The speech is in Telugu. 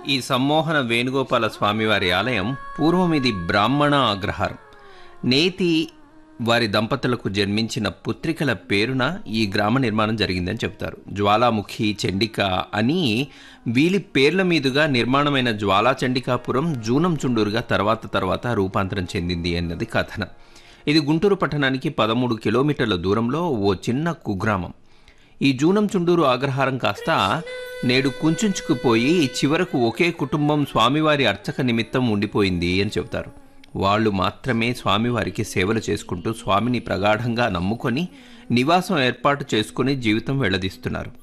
ఈ సమ్మోహన వేణుగోపాల స్వామివారి ఆలయం పూర్వం ఇది బ్రాహ్మణ అగ్రహారం నేతి వారి దంపతులకు జన్మించిన పుత్రికల పేరున ఈ గ్రామ నిర్మాణం జరిగిందని చెప్తారు జ్వాలాముఖి చండిక అని వీలి పేర్ల మీదుగా నిర్మాణమైన జ్వాలా చండికాపురం జూనం చుండూరుగా తర్వాత తర్వాత రూపాంతరం చెందింది అన్నది కథనం ఇది గుంటూరు పట్టణానికి పదమూడు కిలోమీటర్ల దూరంలో ఓ చిన్న కుగ్రామం ఈ జూనం చుండూరు ఆగ్రహారం కాస్త నేడు కుంచుకుపోయి చివరకు ఒకే కుటుంబం స్వామివారి అర్చక నిమిత్తం ఉండిపోయింది అని చెబుతారు వాళ్ళు మాత్రమే స్వామివారికి సేవలు చేసుకుంటూ స్వామిని ప్రగాఢంగా నమ్ముకొని నివాసం ఏర్పాటు చేసుకుని జీవితం వెళ్లదీస్తున్నారు